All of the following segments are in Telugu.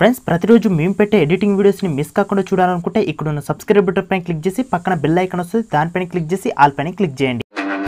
ఫ్రెండ్స్ ప్రతిరోజు మేము పెట్టే ఎడిటింగ్ వీడియోస్ని మిస్ కాకుండా చూడాలనుకుంటే ఇక్కడ ఉన్న సబ్స్క్రైబ్ బటన్ పైన క్లిక్ చేసి పక్కన బెల్ ఐకాన్ వస్తుంది దానిపైన క్లిక్ చేసి ఆల్ పైన క్లిక్ చేయండి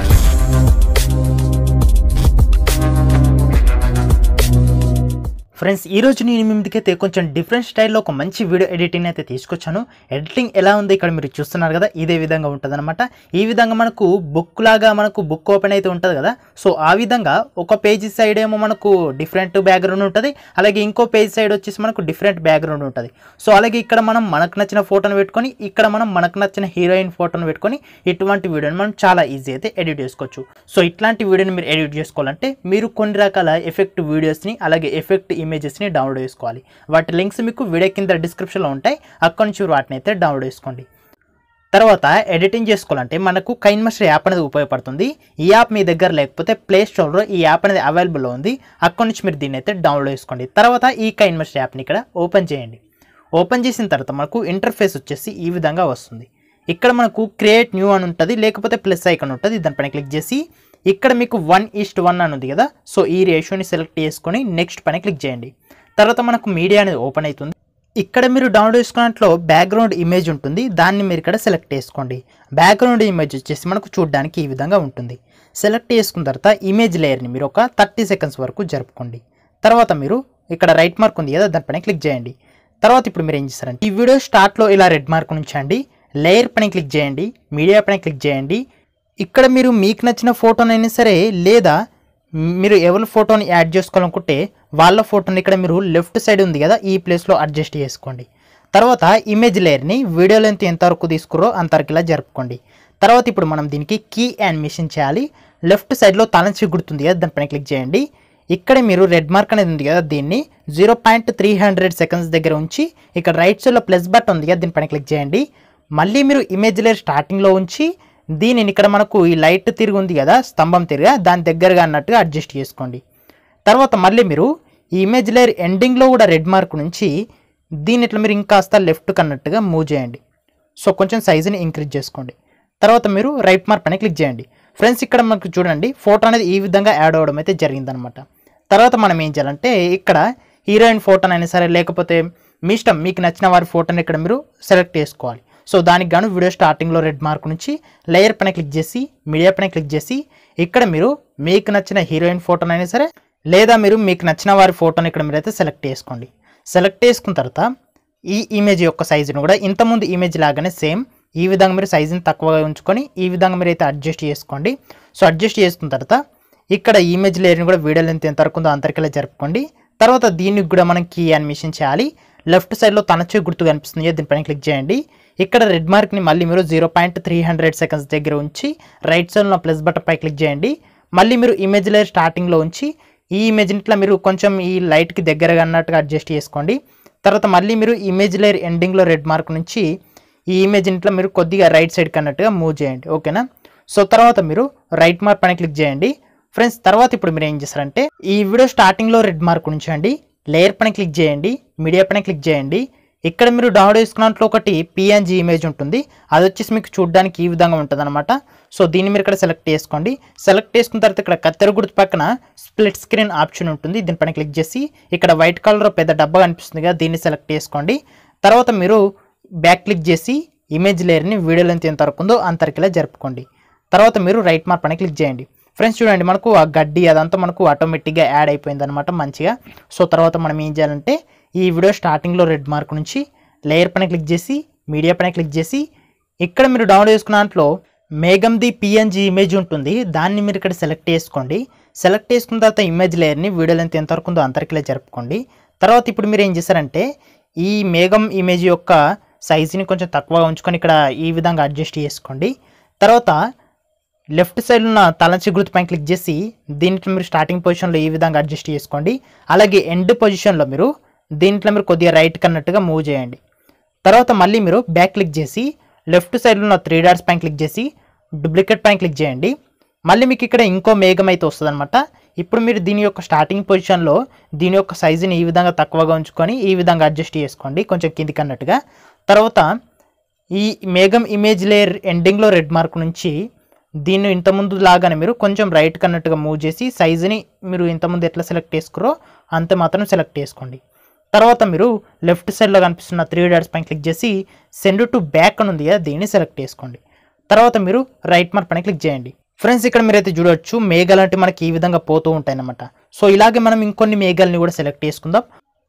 ఫ్రెండ్స్ ఈ రోజు నేను మీ ముందుకైతే కొంచెం డిఫరెంట్ స్టైల్లో ఒక మంచి వీడియో ఎడిటింగ్ అయితే తీసుకొచ్చాను ఎడిటింగ్ ఎలా ఉంది ఇక్కడ మీరు చూస్తున్నారు కదా ఇదే విధంగా ఉంటుంది ఈ విధంగా మనకు బుక్ లాగా మనకు బుక్ ఓపెన్ అయితే ఉంటుంది కదా సో ఆ విధంగా ఒక పేజీ సైడ్ ఏమో మనకు డిఫరెంట్ బ్యాక్గ్రౌండ్ ఉంటుంది అలాగే ఇంకో పేజ్ సైడ్ వచ్చేసి మనకు డిఫరెంట్ బ్యాక్గ్రౌండ్ ఉంటుంది సో అలాగే ఇక్కడ మనం మనకు నచ్చిన ఫోటోను పెట్టుకొని ఇక్కడ మనం మనకు నచ్చిన హీరోయిన్ ఫోటోను పెట్టుకొని ఇటువంటి వీడియోని మనం చాలా ఈజీ అయితే ఎడిట్ చేసుకోవచ్చు సో ఇట్లాంటి వీడియోని మీరు ఎడిట్ చేసుకోవాలంటే మీరు కొన్ని రకాల ఎఫెక్ట్ వీడియోస్ని అలాగే ఎఫెక్ట్ ఇమేజెస్ని డౌన్లోడ్ చేసుకోవాలి వాటి లింక్స్ మీకు వీడియో కింద డిస్క్రిప్షన్లో ఉంటాయి అక్కడి నుంచి మీరు వాటిని అయితే డౌన్లోడ్ చేసుకోండి తర్వాత ఎడిటింగ్ చేసుకోవాలంటే మనకు కైన్ మాస్టర్ యాప్ అనేది ఉపయోగపడుతుంది ఈ యాప్ మీ దగ్గర లేకపోతే ప్లే స్టోర్లో ఈ యాప్ అనేది అవైలబుల్లో ఉంది అక్కడి నుంచి మీరు దీన్ని అయితే డౌన్లోడ్ చేసుకోండి తర్వాత ఈ కైన్ మాస్టర్ యాప్ని ఇక్కడ ఓపెన్ చేయండి ఓపెన్ చేసిన తర్వాత మనకు ఇంటర్ఫేస్ వచ్చేసి ఈ విధంగా వస్తుంది ఇక్కడ మనకు క్రియేట్ న్యూ అని ఉంటుంది లేకపోతే ప్లస్ ఐకాన్ ఉంటుంది దానిపైన క్లిక్ చేసి ఇక్కడ మీకు వన్ ఈస్ట్ వన్ అని ఉంది కదా సో ఈ రేషియోని సెలెక్ట్ చేసుకొని నెక్స్ట్ పైన క్లిక్ చేయండి తర్వాత మనకు మీడియా అనేది ఓపెన్ అవుతుంది ఇక్కడ మీరు డౌన్లోడ్ చేసుకున్నట్లో బ్యాక్గ్రౌండ్ ఇమేజ్ ఉంటుంది దాన్ని మీరు ఇక్కడ సెలెక్ట్ చేసుకోండి బ్యాక్గ్రౌండ్ ఇమేజ్ వచ్చేసి మనకు చూడడానికి ఈ విధంగా ఉంటుంది సెలెక్ట్ చేసుకున్న తర్వాత ఇమేజ్ లేయర్ని మీరు ఒక థర్టీ సెకండ్స్ వరకు జరుపుకోండి తర్వాత మీరు ఇక్కడ రైట్ మార్క్ ఉంది కదా దానిపైన క్లిక్ చేయండి తర్వాత ఇప్పుడు మీరు ఏం చేస్తారంటే ఈ వీడియో స్టార్ట్లో ఇలా రెడ్ మార్క్ ఉంచండి లేయర్ పైన క్లిక్ చేయండి మీడియా పైన క్లిక్ చేయండి ఇక్కడ మీరు మీకు నచ్చిన ఫోటోనైనా సరే లేదా మీరు ఎవరి ఫోటోని యాడ్ చేసుకోవాలనుకుంటే వాళ్ళ ఫోటోని ఇక్కడ మీరు లెఫ్ట్ సైడ్ ఉంది కదా ఈ ప్లేస్లో అడ్జస్ట్ చేసుకోండి తర్వాత ఇమేజ్ లేయర్ని వీడియో లెంత్ ఎంతవరకు తీసుకురో అంతవరకు ఇలా జరుపుకోండి తర్వాత ఇప్పుడు మనం దీనికి కీ యానిమేషన్ చేయాలి లెఫ్ట్ సైడ్లో తలంచి గుర్తుంది కదా దానిపైన క్లిక్ చేయండి ఇక్కడ మీరు రెడ్ మార్క్ అనేది ఉంది కదా దీన్ని zero point three hundred seconds దగ్గర ఉంచి ఇక్కడ రైట్ సైడ్లో ప్లస్ బట్ ఉంది కదా దీనిపైన క్లిక్ చేయండి మళ్ళీ మీరు ఇమేజ్ లేయర్ స్టార్టింగ్లో ఉంచి దీనిని ఇక్కడ మనకు ఈ లైట్ తిరిగి ఉంది కదా స్తంభం తిరిగా దాని దగ్గరగా అన్నట్టుగా అడ్జస్ట్ చేసుకోండి తర్వాత మళ్ళీ మీరు ఈ ఇమేజ్ లేయర్ ఎండింగ్లో కూడా రెడ్ మార్క్ నుంచి దీని ఇట్లా మీరు ఇంకాస్త లెఫ్ట్కి అన్నట్టుగా మూవ్ చేయండి సో కొంచెం సైజుని ఇంక్రీజ్ చేసుకోండి తర్వాత మీరు రైట్ మార్క్ పైన క్లిక్ చేయండి ఫ్రెండ్స్ ఇక్కడ మనకు చూడండి ఫోటో అనేది ఈ విధంగా యాడ్ అవ్వడం అయితే జరిగిందనమాట తర్వాత మనం ఏం చేయాలంటే ఇక్కడ హీరోయిన్ ఫోటోనైనా సరే లేకపోతే మీ ఇష్టం మీకు నచ్చిన వారి ఫోటోని ఇక్కడ మీరు సెలెక్ట్ చేసుకోవాలి సో దానికి గాను వీడియో స్టార్టింగ్లో రెడ్ మార్క్ నుంచి లేయర్ పైన క్లిక్ చేసి మీడియా పైన క్లిక్ చేసి ఇక్కడ మీరు మీకు నచ్చిన హీరోయిన్ ఫోటోనైనా సరే లేదా మీరు మీకు నచ్చిన వారి ఫోటోని ఇక్కడ మీరైతే సెలెక్ట్ చేసుకోండి సెలెక్ట్ చేసుకున్న తర్వాత ఈ ఇమేజ్ యొక్క సైజును కూడా ఇంతకుముందు ఇమేజ్ లాగానే సేమ్ ఈ విధంగా మీరు సైజుని తక్కువగా ఉంచుకొని ఈ విధంగా మీరు అయితే అడ్జస్ట్ చేసుకోండి సో అడ్జస్ట్ చేసుకున్న తర్వాత ఇక్కడ ఇమేజ్ లేయర్ని కూడా వీడియో లెంత్ ఎంత వరకు ఉందో అంతరికెలా జరుపుకోండి తర్వాత దీనికి కూడా మనం కీ యానిమేషన్ చేయాలి లెఫ్ట్ సైడ్లో తనచే గుర్తు కనిపిస్తుంది దీనిపైన క్లిక్ చేయండి ఇక్కడ రెడ్ మార్క్ని మళ్ళీ మీరు zero point three hundred seconds దగ్గర ఉంచి రైట్ సైడ్లో ప్లస్ బటన్ పై క్లిక్ చేయండి మళ్ళీ మీరు ఇమేజ్ లేయర్ స్టార్టింగ్లో ఉంచి ఈ ఇమేజ్ని ఇట్లా మీరు కొంచెం ఈ లైట్కి దగ్గరగా అన్నట్టుగా అడ్జస్ట్ చేసుకోండి తర్వాత మళ్ళీ మీరు ఇమేజ్ లేయర్ ఎండింగ్లో రెడ్ మార్క్ నుంచి ఈ ఇమేజ్ని ఇట్లా మీరు కొద్దిగా రైట్ సైడ్కి అన్నట్టుగా మూవ్ చేయండి ఓకేనా సో తర్వాత మీరు రైట్ మార్క్ పైన క్లిక్ చేయండి ఫ్రెండ్స్ తర్వాత ఇప్పుడు మీరు ఏం చేస్తారంటే ఈ వీడియో స్టార్టింగ్లో రెడ్ మార్క్ ఉంచండి లేయర్ పైన క్లిక్ చేయండి మీడియా పైన క్లిక్ చేయండి ఇక్కడ మీరు డౌన్లోడ్ చేసుకున్నట్లు ఒకటి పిఎన్జీ ఇమేజ్ ఉంటుంది అది వచ్చేసి మీకు చూడడానికి ఈ విధంగా ఉంటుంది అనమాట సో దీన్ని మీరు ఇక్కడ సెలెక్ట్ చేసుకోండి సెలెక్ట్ చేసుకున్న తర్వాత ఇక్కడ కత్తెర గుర్తు పక్కన స్ప్లిట్ స్క్రీన్ ఆప్షన్ ఉంటుంది దీనిపైన క్లిక్ చేసి ఇక్కడ వైట్ కలర్ పెద్ద డబ్బా కనిపిస్తుంది కదా దీన్ని సెలెక్ట్ చేసుకోండి తర్వాత మీరు బ్యాక్ క్లిక్ చేసి ఇమేజ్ లేయర్ని వీడియో లెంత్ ఎంత వరకు ఉందో అంతరికిలా జరుపుకోండి తర్వాత మీరు రైట్ మార్క్ పైన క్లిక్ చేయండి ఫ్రెండ్స్ చూడండి మనకు ఆ గడ్డి అదంతా మనకు ఆటోమేటిక్గా యాడ్ అయిపోయింది అనమాట మంచిగా సో తర్వాత మనం ఏం చేయాలంటే ఈ వీడియో స్టార్టింగ్లో రెడ్ మార్క్ నుంచి లేయర్ పైన క్లిక్ చేసి మీడియా పైన క్లిక్ చేసి ఇక్కడ మీరు డౌన్లోడ్ చేసుకున్న దాంట్లో మేఘంది పిఎన్జీ ఇమేజ్ ఉంటుంది దాన్ని మీరు ఇక్కడ సెలెక్ట్ చేసుకోండి సెలెక్ట్ చేసుకున్న తర్వాత ఇమేజ్ లేయర్ని వీడియో లెంత్ ఎంతవరకు ఉందో అంతరికిలా జరుపుకోండి తర్వాత ఇప్పుడు మీరు ఏం చేస్తారంటే ఈ మేఘం ఇమేజ్ యొక్క సైజుని కొంచెం తక్కువగా ఉంచుకొని ఇక్కడ ఈ విధంగా అడ్జస్ట్ చేసుకోండి తర్వాత లెఫ్ట్ సైడ్ ఉన్న తలంచి గుర్తు పైన క్లిక్ చేసి దీంట్లో మీరు స్టార్టింగ్ పొజిషన్లో ఈ విధంగా అడ్జస్ట్ చేసుకోండి అలాగే ఎండ్ పొజిషన్లో మీరు దీంట్లో మీరు కొద్దిగా రైట్ కన్నట్టుగా మూవ్ చేయండి తర్వాత మళ్ళీ మీరు బ్యాక్ క్లిక్ చేసి లెఫ్ట్ సైడ్లో ఉన్న త్రీ డాట్స్ పైన క్లిక్ చేసి డూప్లికేట్ పైన క్లిక్ చేయండి మళ్ళీ మీకు ఇక్కడ ఇంకో మేఘం అయితే వస్తుంది ఇప్పుడు మీరు దీని యొక్క స్టార్టింగ్ పొజిషన్లో దీని యొక్క సైజుని ఈ విధంగా తక్కువగా ఉంచుకొని ఈ విధంగా అడ్జస్ట్ చేసుకోండి కొంచెం కిందికి అన్నట్టుగా తర్వాత ఈ మేఘం ఇమేజ్ లేయర్ ఎండింగ్లో రెడ్ మార్క్ నుంచి దీన్ని ఇంతకుముందు లాగానే మీరు కొంచెం రైట్ కన్నట్టుగా మూవ్ చేసి సైజుని మీరు ఇంతకుముందు ఎట్లా సెలెక్ట్ చేసుకురో అంత మాత్రం సెలెక్ట్ చేసుకోండి తర్వాత మీరు లెఫ్ట్ సైడ్లో కనిపిస్తున్న త్రీ డాట్స్ పైన క్లిక్ చేసి సెండ్ టు బ్యాక్ అని ఉంది కదా దీన్ని సెలెక్ట్ చేసుకోండి తర్వాత మీరు రైట్ మార్క్ పైన క్లిక్ చేయండి ఫ్రెండ్స్ ఇక్కడ మీరైతే చూడొచ్చు మేఘాలు అంటే మనకి ఈ విధంగా పోతూ ఉంటాయి అన్నమాట సో ఇలాగే మనం ఇంకొన్ని మేఘాలని కూడా సెలెక్ట్ చేసుకుందాం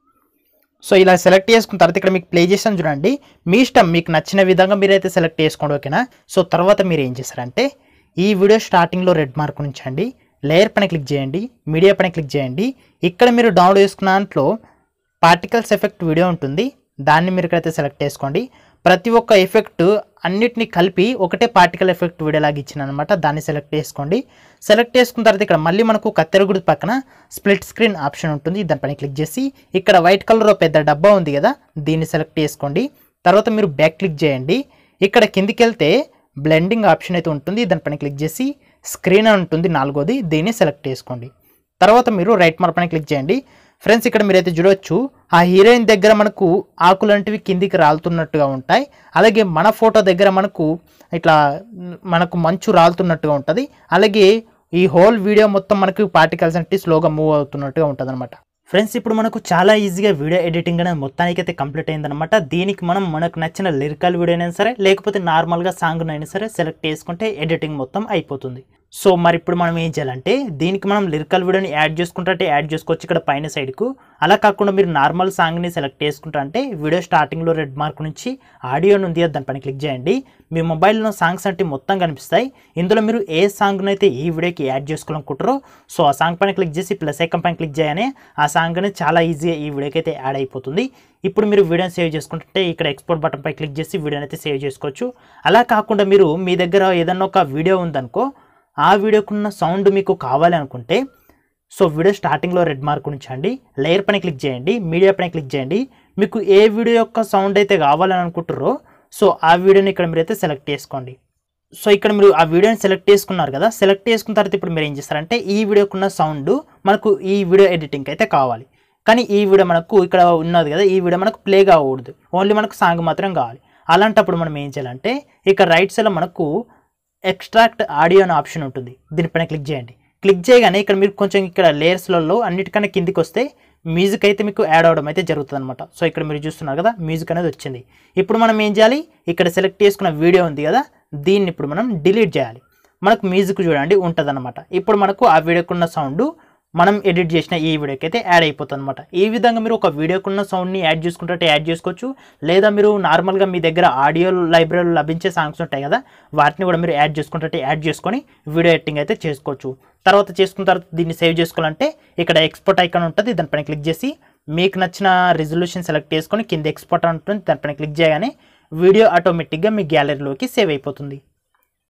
సో ఇలా సెలెక్ట్ చేసుకున్న తర్వాత ఇక్కడ మీకు ప్లే చేసాను చూడండి మీ ఇష్టం మీకు నచ్చిన విధంగా మీరైతే సెలెక్ట్ చేసుకోండి ఓకేనా సో తర్వాత మీరు ఏం చేస్తారంటే ఈ వీడియో స్టార్టింగ్లో రెడ్ మార్క్ ఉంచండి లేయర్ పైన క్లిక్ చేయండి మీడియా పైన క్లిక్ చేయండి ఇక్కడ మీరు డౌన్లోడ్ చేసుకున్న దాంట్లో పార్టికల్స్ ఎఫెక్ట్ వీడియో ఉంటుంది దాన్ని మీరు ఇక్కడైతే సెలెక్ట్ చేసుకోండి ప్రతి ఒక్క ఎఫెక్ట్ అన్నిటిని కలిపి ఒకటే పార్టికల్ ఎఫెక్ట్ వీడియో లాగా ఇచ్చిన అనమాట దాన్ని సెలెక్ట్ చేసుకోండి సెలెక్ట్ చేసుకున్న తర్వాత ఇక్కడ మళ్ళీ మనకు కత్తెర గుర్తు పక్కన స్ప్లిట్ స్క్రీన్ ఆప్షన్ ఉంటుంది దానిపైన క్లిక్ చేసి ఇక్కడ వైట్ కలర్ పెద్ద డబ్బా ఉంది కదా దీన్ని సెలెక్ట్ చేసుకోండి తర్వాత మీరు బ్యాక్ క్లిక్ చేయండి ఇక్కడ కిందికి వెళ్తే బ్లెండింగ్ ఆప్షన్ అయితే ఉంటుంది దానిపైన క్లిక్ చేసి స్క్రీన్ అని ఉంటుంది నాలుగోది దీన్ని సెలెక్ట్ చేసుకోండి తర్వాత మీరు రైట్ మార్క్ పైన క్లిక్ చేయండి ఫ్రెండ్స్ ఇక్కడ మీరైతే చూడొచ్చు ఆ హీరోయిన్ దగ్గర మనకు ఆకులు లాంటివి కిందికి రాలుతున్నట్టుగా ఉంటాయి అలాగే మన ఫోటో దగ్గర మనకు ఇట్లా మ్, మనకు మంచు రాలుతున్నట్టుగా ఉంటుంది అలాగే ఈ హోల్ వీడియో మొత్తం మనకు పార్టికల్స్ అంటే స్లోగా మూవ్ అవుతున్నట్టుగా ఉంటుంది అనమాట ఫ్రెండ్స్ ఇప్పుడు మనకు చాలా ఈజీగా వీడియో ఎడిటింగ్ అనేది మొత్తానికి అయితే కంప్లీట్ అయిందనమాట దీనికి మనం మనకు నచ్చిన లిరికల్ వీడియో అయినా సరే లేకపోతే నార్మల్గా సాంగ్ అయినా సరే సెలెక్ట్ చేసుకుంటే ఎడిటింగ్ మొత్తం అయిపోతుంది సో మరి ఇప్పుడు మనం ఏం చేయాలంటే దీనికి మనం లిరికల్ వీడియోని యాడ్ చేసుకుంటే యాడ్ చేసుకోవచ్చు ఇక్కడ పైన సైడ్కు అలా కాకుండా మీరు నార్మల్ సాంగ్ని సెలెక్ట్ చేసుకుంటా అంటే వీడియో స్టార్టింగ్లో రెడ్ మార్క్ నుంచి ఆడియో ఉంది కదా దానిపైన క్లిక్ చేయండి మీ మొబైల్లో సాంగ్స్ అంటే మొత్తం కనిపిస్తాయి ఇందులో మీరు ఏ సాంగ్ని అయితే ఈ వీడియోకి యాడ్ చేసుకోవాలనుకుంటారో సో ఆ సాంగ్ పైన క్లిక్ చేసి ప్లస్ ఐకన్ పైన క్లిక్ చేయగానే ఆ సాంగ్ అనేది చాలా ఈజీగా ఈ వీడియోకి అయితే యాడ్ అయిపోతుంది ఇప్పుడు మీరు వీడియోని సేవ్ చేసుకుంటే ఇక్కడ ఎక్స్పోర్ట్ బటన్ పై క్లిక్ చేసి వీడియోని అయితే సేవ్ చేసుకోవచ్చు అలా కాకుండా మీరు మీ దగ్గర ఏదన్నా ఒక వీడియో ఉందనుకో ఆ వీడియోకున్న సౌండ్ మీకు కావాలి అనుకుంటే సో వీడియో స్టార్టింగ్లో రెడ్ మార్క్ ఉంచండి లేయర్ పైన క్లిక్ చేయండి మీడియా పైన క్లిక్ చేయండి మీకు ఏ వీడియో యొక్క సౌండ్ అయితే కావాలని అనుకుంటారో సో ఆ వీడియోని ఇక్కడ మీరైతే సెలెక్ట్ చేసుకోండి సో ఇక్కడ మీరు ఆ వీడియోని సెలెక్ట్ చేసుకున్నారు కదా సెలెక్ట్ చేసుకున్న తర్వాత ఇప్పుడు మీరు ఏం చేస్తారంటే ఈ వీడియోకున్న సౌండ్ మనకు ఈ వీడియో ఎడిటింగ్ అయితే కావాలి కానీ ఈ వీడియో మనకు ఇక్కడ ఉన్నది కదా ఈ వీడియో మనకు ప్లే కాకూడదు ఓన్లీ మనకు సాంగ్ మాత్రం కావాలి అలాంటప్పుడు మనం ఏం చేయాలంటే ఇక్కడ రైట్ సైడ్లో మనకు ఎక్స్ట్రాక్ట్ ఆడియో అనే ఆప్షన్ ఉంటుంది దీనిపైన క్లిక్ చేయండి క్లిక్ చేయగానే ఇక్కడ మీరు కొంచెం ఇక్కడ లేయర్స్లలో అన్నిటికన్నా కిందికి వస్తే మ్యూజిక్ అయితే మీకు యాడ్ అవడం అయితే జరుగుతుంది అనమాట సో ఇక్కడ మీరు చూస్తున్నారు కదా మ్యూజిక్ అనేది వచ్చింది ఇప్పుడు మనం ఏం చేయాలి ఇక్కడ సెలెక్ట్ చేసుకున్న వీడియో ఉంది కదా దీన్ని ఇప్పుడు మనం డిలీట్ చేయాలి మనకు మ్యూజిక్ చూడండి ఉంటుంది ఇప్పుడు మనకు ఆ వీడియోకున్న సౌండ్ మనం ఎడిట్ చేసిన ఈ వీడియోకి అయితే యాడ్ అయిపోతుంది అనమాట ఈ విధంగా మీరు ఒక వీడియోకున్న సౌండ్ని యాడ్ చేసుకుంటే యాడ్ చేసుకోవచ్చు లేదా మీరు నార్మల్గా మీ దగ్గర ఆడియో లైబ్రరీలో లభించే సాంగ్స్ ఉంటాయి కదా వాటిని కూడా మీరు యాడ్ చేసుకుంటే యాడ్ చేసుకొని వీడియో ఎడిటింగ్ అయితే చేసుకోవచ్చు తర్వాత చేసుకున్న తర్వాత దీన్ని సేవ్ చేసుకోవాలంటే ఇక్కడ ఎక్స్పోర్ట్ ఐకాన్ ఉంటుంది దానిపైన క్లిక్ చేసి మీకు నచ్చిన రిజల్యూషన్ సెలెక్ట్ చేసుకొని కింద ఎక్స్పోర్ట్ ఉంటుంది దానిపైన క్లిక్ చేయగానే వీడియో ఆటోమేటిక్గా మీ గ్యాలరీలోకి సేవ్ అయిపోతుంది